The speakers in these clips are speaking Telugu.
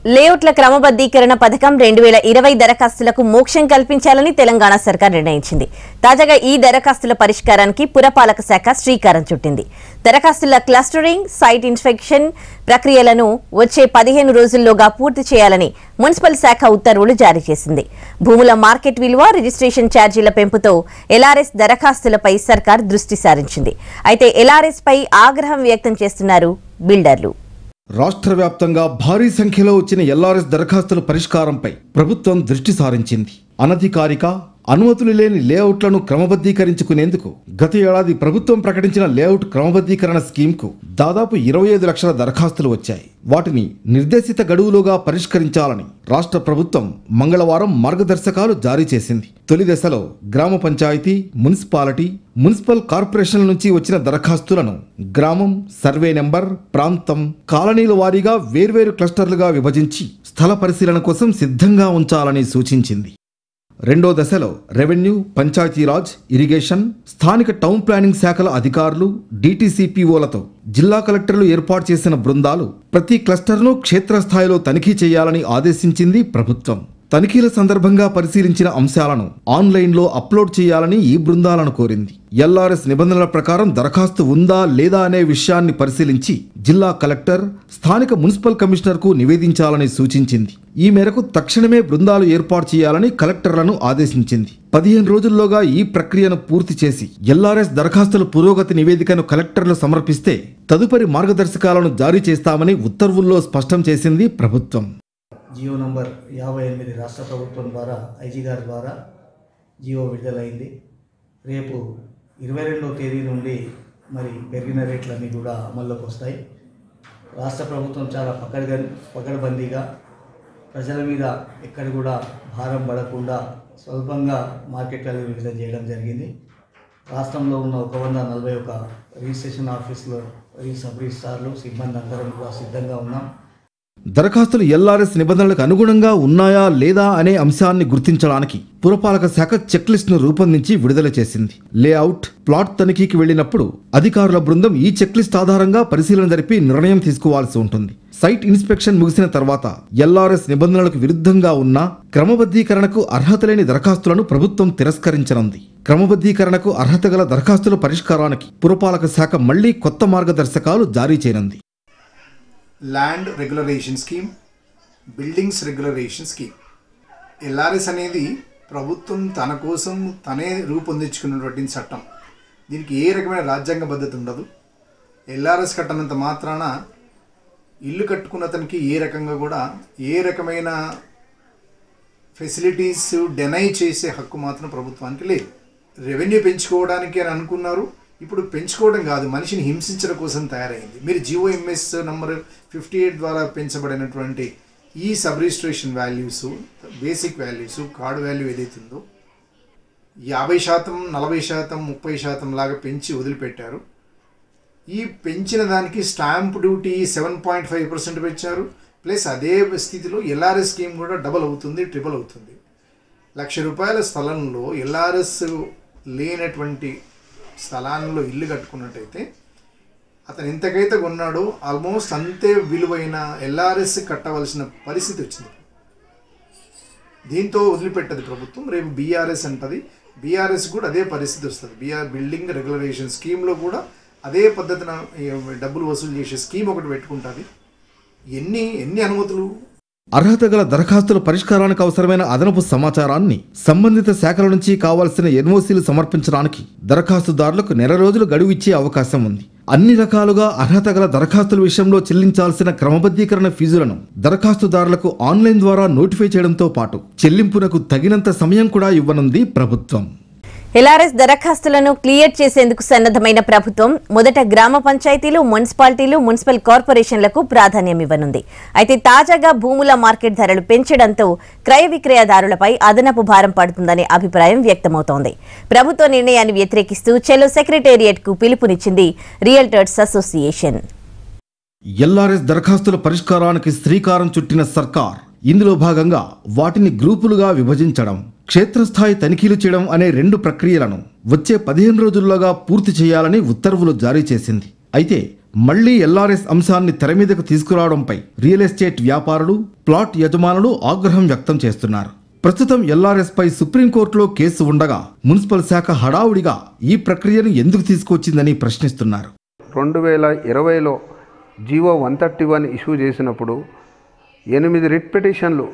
లేఅవుట్ల క్రమబద్దీకరణ పథకం రెండు వేల ఇరవై దరఖాస్తులకు మోక్షం కల్పించాలని తెలంగాణ సర్కార్ నిర్ణయించింది తాజాగా ఈ దరఖాస్తుల పరిష్కారానికి పురపాలక శాఖ శ్రీకారం చుట్టింది దరఖాస్తుల క్లస్టరింగ్ సైట్ ఇన్స్పెక్షన్ ప్రక్రియలను వచ్చే పదిహేను రోజుల్లోగా పూర్తి చేయాలని మున్సిపల్ శాఖ ఉత్తర్వులు జారీ చేసింది భూముల మార్కెట్ విలువ రిజిస్ట్రేషన్ ఛార్జీల పెంపుతో ఎల్ఆర్ఎస్ దరఖాస్తులపై సర్కార్ దృష్టి సారించింది అయితే ఎల్ఆర్ఎస్ పై ఆగ్రహం వ్యక్తం చేస్తున్నారు బిల్డర్లు రాష్ట్ర వ్యాప్తంగా భారీ సంఖ్యలో వచ్చిన ఎల్ఆర్ఎస్ దరఖాస్తుల పరిష్కారంపై ప్రభుత్వం దృష్టి సారించింది అనధికారిక అనుమతులు లేని లేఅవుట్లను క్రమబద్ధీకరించుకునేందుకు గత ఏడాది ప్రభుత్వం ప్రకటించిన లేఅవుట్ క్రమబద్ధీకరణ స్కీమ్కు దాదాపు ఇరవై ఐదు లక్షల దరఖాస్తులు వచ్చాయి వాటిని నిర్దేశిత గడువులోగా పరిష్కరించాలని రాష్ట్ర ప్రభుత్వం మంగళవారం మార్గదర్శకాలు జారీ చేసింది తొలి దశలో గ్రామ పంచాయతీ మున్సిపాలిటీ మున్సిపల్ కార్పొరేషన్ల నుంచి వచ్చిన దరఖాస్తులను గ్రామం సర్వే నెంబర్ ప్రాంతం కాలనీల వారీగా వేర్వేరు క్లస్టర్లుగా విభజించి స్థల పరిశీలన కోసం సిద్ధంగా ఉంచాలని సూచించింది రెండో దశలో రెవెన్యూ పంచాయతీరాజ్ ఇరిగేషన్ స్థానిక టౌన్ ప్లానింగ్ శాఖల అధికారులు డీటీసీపీఓలతో జిల్లా కలెక్టర్లు ఏర్పాటు చేసిన బృందాలు ప్రతి క్లస్టర్ను క్షేత్రస్థాయిలో తనిఖీ చేయాలని ఆదేశించింది ప్రభుత్వం తనిఖీల సందర్భంగా పరిశీలించిన అంశాలను ఆన్లైన్లో అప్లోడ్ చేయాలని ఈ బృందాలను కోరింది ఎల్ఆర్ఎస్ నిబంధనల ప్రకారం దరఖాస్తు ఉందా లేదా అనే విషయాన్ని పరిశీలించి జిల్లా కలెక్టర్ స్థానిక మున్సిపల్ కమిషనర్కు నివేదించాలని సూచించింది ఈ మేరకు తక్షణమే బృందాలు ఏర్పాటు చేయాలని కలెక్టర్లను ఆదేశించింది పదిహేను రోజుల్లోగా ఈ ప్రక్రియను పూర్తి చేసి ఎల్ఆర్ఎస్ దరఖాస్తుల పురోగతి నివేదికను కలెక్టర్లు సమర్పిస్తే తదుపరి మార్గదర్శకాలను జారీ చేస్తామని ఉత్తర్వుల్లో స్పష్టం చేసింది ప్రభుత్వం జియో నంబర్ యాభై ఎనిమిది రాష్ట్ర ప్రభుత్వం ద్వారా ఐజీ గారి ద్వారా జియో విడుదలైంది రేపు ఇరవై రెండవ తేదీ నుండి మరి పెరిగిన రేట్లన్నీ కూడా అమల్లోకి వస్తాయి రాష్ట్ర ప్రభుత్వం చాలా పకడ్గా పకడ్బందీగా ప్రజల మీద ఎక్కడ కూడా భారం పడకుండా స్వల్పంగా మార్కెట్ వాల్యూ విడుదల చేయడం జరిగింది రాష్ట్రంలో ఉన్న ఒక వంద నలభై ఒక రిజిస్ట్రేషన్ ఆఫీసులో ఈ సబ్ రిజిస్ట్రార్లు సిబ్బంది అందరం కూడా సిద్ధంగా ఉన్నాం దరఖాస్తులు ఎల్ఆర్ఎస్ నిబంధనలకు అనుగుణంగా ఉన్నాయా లేదా అనే అంశాన్ని గుర్తించడానికి పురపాలక శాఖ చెక్ లిస్ట్ను రూపొందించి విడుదల చేసింది లేఅవుట్ ప్లాట్ తనిఖీకి వెళ్ళినప్పుడు అధికారుల బృందం ఈ చెక్ లిస్ట్ ఆధారంగా పరిశీలన జరిపి నిర్ణయం తీసుకోవాల్సి ఉంటుంది సైట్ ఇన్స్పెక్షన్ ముగిసిన తర్వాత ఎల్ఆర్ఎస్ నిబంధనలకు విరుద్ధంగా ఉన్న క్రమబద్ధీకరణకు అర్హత లేని దరఖాస్తులను ప్రభుత్వం తిరస్కరించనుంది క్రమబద్ధీకరణకు అర్హత గల దరఖాస్తుల పరిష్కారానికి పురపాలక శాఖ మళ్లీ కొత్త మార్గదర్శకాలు జారీ చేయనుంది land regularisation scheme buildings regularisation scheme LRS అనేది ప్రభుత్వం తన కోసం తనే రూపొందించుకున్నటువంటి చట్టం దీనికి ఏ రకమైన రాజ్యాంగ పద్ధతి ఉండదు ఎల్ఆర్ఎస్ కట్టనంత మాత్రాన ఇల్లు కట్టుకున్న అతనికి ఏ రకంగా కూడా ఏ రకమైన ఫెసిలిటీస్ డెనై చేసే హక్కు మాత్రం ప్రభుత్వానికి లేదు రెవెన్యూ పెంచుకోవడానికి అని అనుకున్నారు ఇప్పుడు పెంచుకోవడం కాదు మనిషిని హింసించడం కోసం తయారైంది మీరు G O MS number fifty eight ద్వారా పెంచబడినటువంటి ఈ sub registration values basic values card value ఏదైతుందో యాభై శాతం నలభై శాతం ముప్పై శాతం లాగా పెంచి వదిలిపెట్టారు ఈ పెంచిన దానికి stamp duty seven point five percent పెంచారు ప్లస్ అదే స్థితిలో ఎల్ఆర్ఎస్ స్కీమ్ కూడా డబల్ అవుతుంది ట్రిపుల్ అవుతుంది లక్ష రూపాయల స్థలంలో ఎల్ఆర్ఎస్ లేనటువంటి స్థలాల్లో ఇల్లు కట్టుకున్నట్టయితే అతను ఎంతకైతే కొన్నాడో ఆల్మోస్ట్ అంతే విలువైన ఎల్ఆర్ఎస్ కట్టవలసిన పరిస్థితి వచ్చింది దీంతో వదిలిపెట్టదు ప్రభుత్వం రేపు బీఆర్ఎస్ అంటది బీఆర్ఎస్ కూడా అదే పరిస్థితి వస్తుంది బీఆర్ బిల్డింగ్ రెగ్యులరేషన్ స్కీమ్లో కూడా అదే పద్ధతిన ఈ డబ్బులు వసూలు చేసే స్కీమ్ ఒకటి పెట్టుకుంటుంది ఎన్ని ఎన్ని అనుమతులు అర్హత గల దరఖాస్తుల పరిష్కారానికి అవసరమైన అదనపు సమాచారాన్ని సంబంధిత శాఖల నుంచి కావాల్సిన ఎన్ఓసీలు సమర్పించడానికి దరఖాస్తుదారులకు నెల రోజులు గడువు ఇచ్చే అవకాశం ఉంది అన్ని రకాలుగా అర్హత గల దరఖాస్తుల విషయంలో చెల్లించాల్సిన క్రమబద్ధీకరణ ఫీజులను దరఖాస్తుదారులకు ఆన్లైన్ ద్వారా నోటిఫై చేయడంతో పాటు చెల్లింపునకు తగినంత సమయం కూడా ఇవ్వనుంది ప్రభుత్వం ఎల్ఆర్ఎస్ దరఖాస్తులను క్లియర్ చేసేందుకు సన్నద్ధమైన ప్రభుత్వం మొదట గ్రామ పంచాయతీలు మున్సిపాలిటీలు మున్సిపల్ కార్పొరేషన్లకు ప్రాధాన్యం ఇవ్వనుంది అయితే తాజాగా భూముల మార్కెట్ ధరలు పెంచడంతో క్రయ విక్రయదారులపై అదనపు భారం పడుతుందనే అభిప్రాయం వ్యక్తమవుతోంది ప్రభుత్వ నిర్ణయాన్ని వ్యతిరేకిస్తూ చెలో సెక్రటేరియట్ కు పిలుపునిచ్చింది రియల్టర్స్ అసోసియేషన్ ఎల్ఆర్ఎస్ దరఖాస్తుల పరిష్కారానికి శ్రీకారం చుట్టిన సర్కార్ ఇందులో భాగంగా వాటిని గ్రూపులుగా విభజించడం క్షేత్రస్థాయి తనిఖీలు చేయడం అనే రెండు ప్రక్రియలను వచ్చే పదిహేను రోజుల్లోగా పూర్తి చేయాలని ఉత్తర్వులు జారీ చేసింది అయితే మళ్లీ ఎల్ఆర్ఎస్ అంశాన్ని తెర మీదకు తీసుకురావడంపై రియల్ ఎస్టేట్ వ్యాపారులు ప్లాట్ యజమానులు ఆగ్రహం వ్యక్తం చేస్తున్నారు ప్రస్తుతం ఎల్ఆర్ఎస్ పై సుప్రీంకోర్టులో కేసు ఉండగా మున్సిపల్ శాఖ హడావుడిగా ఈ ప్రక్రియను ఎందుకు తీసుకొచ్చిందని ప్రశ్నిస్తున్నారు రెండు వేల ఇరవైలో G O one thirty one issue చేసినప్పుడు ఎనిమిది రిట్ పిటిషన్లు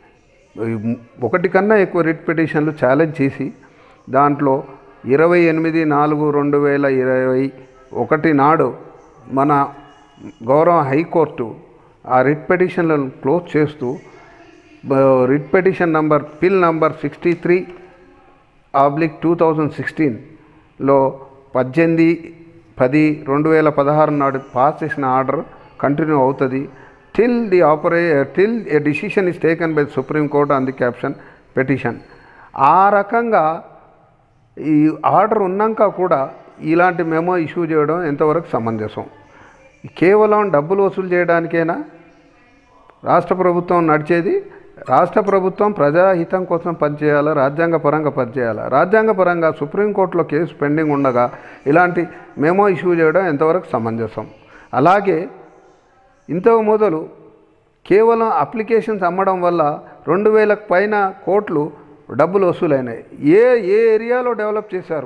ఒకటి కన్నా ఎక్కువ రిట్ పిటిషన్లు ఛాలెంజ్ చేసి దాంట్లో ఇరవై ఎనిమిది నాలుగు రెండు వేల ఇరవై ఒకటి నాడు మన గౌరవ హైకోర్టు ఆ రిట్ పిటిషన్లను క్లోజ్ చేస్తూ బ- writ petition number PIL number sixty three oblique two thousand సిక్స్టీన్లో పద్దెనిమిది పది రెండు వేల పదహారు నాడు పాస్ చేసిన ఆర్డర్ కంటిన్యూ అవుతుంది టిల్ ది ఆపరే till a decision is taken by Supreme Court on the caption petition ఆ రకంగా ఈ ఆర్డర్ ఉన్నాక కూడా ఇలాంటి మెమో ఇష్యూ చేయడం ఎంతవరకు సమంజసం కేవలం డబ్బులు వసూలు చేయడానికేనా రాష్ట్ర ప్రభుత్వం నడిచేది రాష్ట్ర ప్రభుత్వం ప్రజాహితం కోసం పనిచేయాలా రాజ్యాంగ పరంగా పనిచేయాలా రాజ్యాంగ పరంగా సుప్రీంకోర్టులో కేసు పెండింగ్ ఉండగా ఇలాంటి మెమో ఇష్యూ చేయడం ఎంతవరకు సమంజసం అలాగే ఇంతకు మొదలు కేవలం అప్లికేషన్స్ అమ్మడం వల్ల రెండు వేలకు పైన కోట్లు డబ్బులు వసూలైనాయి ఏ ఏ ఏరియాలో డెవలప్ చేశారు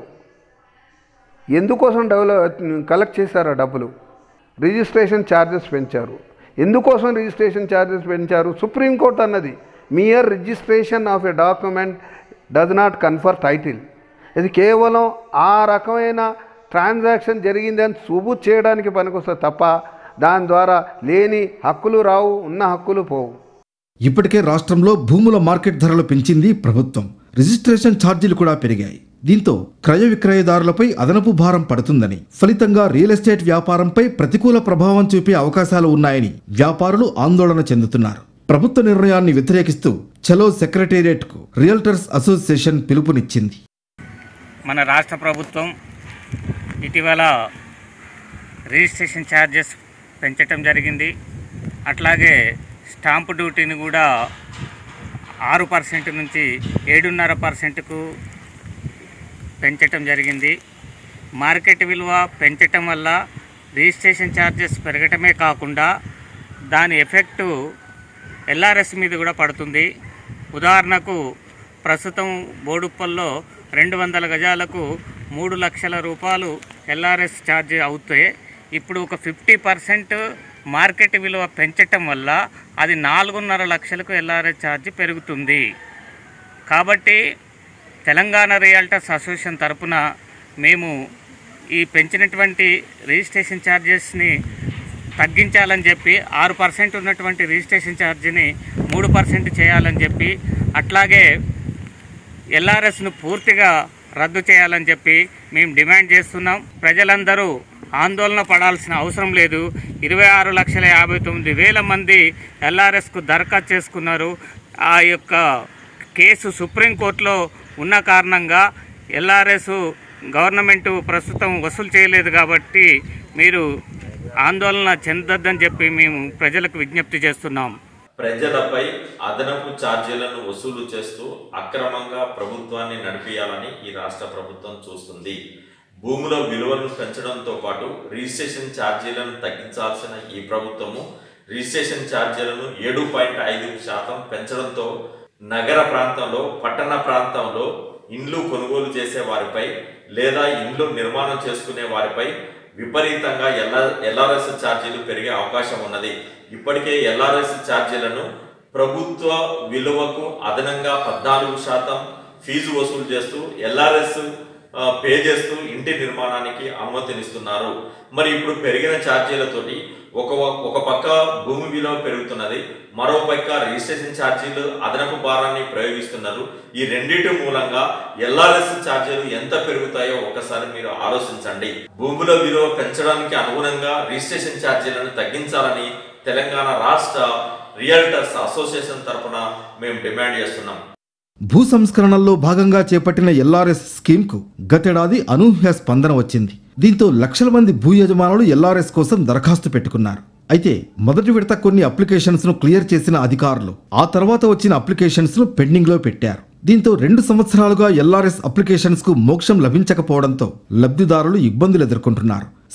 ఎందుకోసం డెవలప్ కలెక్ట్ చేశారు ఆ డబ్బులు రిజిస్ట్రేషన్ ఛార్జెస్ పెంచారు ఎందుకోసం రిజిస్ట్రేషన్ ఛార్జెస్ పెంచారు సుప్రీంకోర్టు అన్నది mere registration of a document does not confer title ఇది కేవలం ఆ రకమైన ట్రాన్సాక్షన్ జరిగిందని సుబూత్ చేయడానికి పనికొస్తుంది తప్ప దాని ద్వారా లేని హక్కులు రావు ఉన్న హక్కులు పోవు ఇప్పటికే రాష్ట్రంలో భూముల మార్కెట్ ధరలు పెంచింది ప్రభుత్వం రిజిస్ట్రేషన్ ఛార్జీలు కూడా పెరిగాయి దీంతో క్రయ విక్రయదారులపై అదనపు భారం పడుతుందని ఫలితంగా రియల్ ఎస్టేట్ వ్యాపారంపై ప్రతికూల ప్రభావం చూపే అవకాశాలు ఉన్నాయని వ్యాపారులు ఆందోళన చెందుతున్నారు ప్రభుత్వ నిర్ణయాన్ని వ్యతిరేకిస్తూ చలో సెక్రటేరియట్కు రియల్టర్స్ అసోసియేషన్ పిలుపునిచ్చింది మన రాష్ట్ర ప్రభుత్వం ఇటీవల రిజిస్ట్రేషన్ ఛార్జెస్ పెంచటం జరిగింది అట్లాగే స్టాంపు డ్యూటీని కూడా ఆరు పర్సెంట్ నుంచి ఏడున్నర పర్సెంట్కు పెంచటం జరిగింది మార్కెట్ విలువ పెంచటం వల్ల రిజిస్ట్రేషన్ ఛార్జెస్ పెరగటమే కాకుండా దాని ఎఫెక్టు ఎల్ఆర్ఎస్ మీద కూడా పడుతుంది ఉదాహరణకు ప్రస్తుతం బోడుప్పల్లో రెండు వందల గజాలకు మూడు లక్షల రూపాయలు ఎల్ఆర్ఎస్ ఛార్జ్ అవుతాయి ఇప్పుడు ఒక ఫిఫ్టీ పర్సెంట్ మార్కెట్ విలువ పెంచటం వల్ల అది నాలుగున్నర లక్షలకు ఎల్ఆర్ఎస్ ఛార్జ్ పెరుగుతుంది కాబట్టి తెలంగాణ రియల్టర్స్ అసోసియేషన్ తరపున మేము ఈ పెంచినటువంటి రిజిస్ట్రేషన్ ఛార్జెస్ని తగ్గించాలని చెప్పి ఆరు పర్సెంట్ ఉన్నటువంటి రిజిస్ట్రేషన్ ఛార్జీని మూడు పర్సెంట్ చేయాలని చెప్పి అట్లాగే ఎల్ఆర్ఎస్ను పూర్తిగా రద్దు చేయాలని చెప్పి మేము డిమాండ్ చేస్తున్నాం ప్రజలందరూ ఆందోళన పడాల్సిన అవసరం లేదు ఇరవై ఆరు లక్షల యాభై తొమ్మిది వేల మంది ఎల్ఆర్ఎస్కు దరఖాస్తు చేసుకున్నారు ఆ యొక్క కేసు సుప్రీంకోర్టులో ఉన్న కారణంగా ఎల్ఆర్ఎస్ గవర్నమెంట్ ప్రస్తుతం వసూలు చేయలేదు కాబట్టి మీరు ఆందోళన చెందొద్దని చెప్పి మేము ప్రజలకు విజ్ఞప్తి చేస్తున్నాం ప్రజలపై అదనపు ఛార్జీలను వసూలు చేస్తూ అక్రమంగా ప్రభుత్వాన్ని నడిపియాలని ఈ రాష్ట్ర ప్రభుత్వం చూస్తుంది భూముల విలువలను పెంచడంతో పాటు రిజిస్ట్రేషన్ ఛార్జీలను తగ్గించాల్సిన ఈ ప్రభుత్వము రిజిస్ట్రేషన్ ఛార్జీలను ఏడు పాయింట్ ఐదు శాతం పెంచడంతో నగర ప్రాంతంలో పట్టణ ప్రాంతంలో ఇండ్లు కొనుగోలు చేసే వారిపై లేదా ఇండ్లు నిర్మాణం చేసుకునే వారిపై విపరీతంగా ఎల్ఆర్ ఎల్ఆర్ఎస్ ఛార్జీలు పెరిగే అవకాశం ఉన్నది ఇప్పటికే ఎల్ఆర్ఎస్ ఛార్జీలను ప్రభుత్వ విలువకు అదనంగా పద్నాలుగు శాతం ఫీజు వసూలు చేస్తూ ఎల్ఆర్ఎస్ పే చేస్తూ ఇంటి నిర్మాణానికి అనుమతినిస్తున్నారు మరి ఇప్పుడు పెరిగిన ఛార్జీలతోటి ఒక ఒక పక్క భూమి విలువ పెరుగుతున్నది మరో పక్క రిజిస్ట్రేషన్ ఛార్జీలు అదనపు భారాన్ని ప్రయోగిస్తున్నారు ఈ రెండింటి మూలంగా ఎల్ఆర్ఎస్ ఛార్జీలు ఎంత పెరుగుతాయో ఒకసారి మీరు ఆలోచించండి భూముల విలువ పెంచడానికి అనుగుణంగా రిజిస్ట్రేషన్ ఛార్జీలను తగ్గించాలని తెలంగాణ రాష్ట్ర రియల్టర్స్ అసోసియేషన్ తరపున మేము డిమాండ్ చేస్తున్నాం భూ సంస్కరణల్లో భాగంగా చేపట్టిన ఎల్ఆర్ఎస్ స్కీమ్కు గతేడాది అనూహ్య స్పందన వచ్చింది దీంతో లక్షల మంది భూ యజమానులు ఎల్ఆర్ఎస్ కోసం దరఖాస్తు పెట్టుకున్నారు అయితే మొదటి విడత కొన్ని అప్లికేషన్స్ ను క్లియర్ చేసిన అధికారులు ఆ తర్వాత వచ్చిన అప్లికేషన్స్ ను పెండింగ్ లో పెట్టారు దీంతో రెండు సంవత్సరాలుగా ఎల్ఆర్ఎస్ అప్లికేషన్స్ కు మోక్షం లభించకపోవడంతో లబ్ధిదారులు ఇబ్బందులు ఎదుర్కొంటున్నారు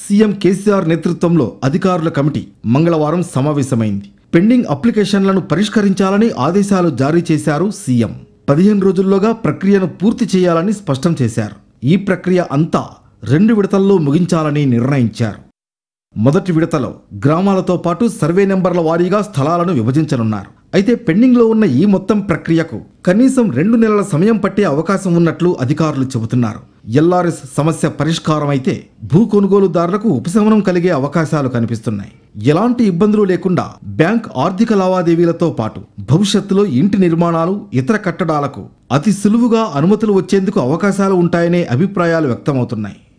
సీఎం కేసీఆర్ నేతృత్వంలో అధికారుల కమిటీ మంగళవారం సమావేశమైంది పెండింగ్ అప్లికేషన్లను పరిష్కరించాలని ఆదేశాలు జారీ చేశారు సీఎం పదిహేను రోజుల్లోగా ప్రక్రియను పూర్తి చేయాలని స్పష్టం చేశారు ఈ ప్రక్రియ అంతా రెండు విడతల్లో ముగించాలని నిర్ణయించారు మొదటి విడతలో గ్రామాలతో పాటు సర్వే నెంబర్ల వారీగా స్థలాలను విభజించనున్నారు అయితే పెండింగ్లో ఉన్న ఈ మొత్తం ప్రక్రియకు కనీసం రెండు నెలల సమయం పట్టే అవకాశం ఉన్నట్లు అధికారులు చెబుతున్నారు ఎల్ఆర్ఎస్ సమస్య పరిష్కారం అయితే భూ కొనుగోలుదారులకు ఉపశమనం కలిగే అవకాశాలు కనిపిస్తున్నాయి ఎలాంటి ఇబ్బందులు లేకుండా బ్యాంక్ ఆర్థిక లావాదేవీలతో పాటు భవిష్యత్తులో ఇంటి నిర్మాణాలు ఇతర కట్టడాలకు అతి సులువుగా అనుమతులు వచ్చేందుకు అవకాశాలు ఉంటాయనే అభిప్రాయాలు వ్యక్తమవుతున్నాయి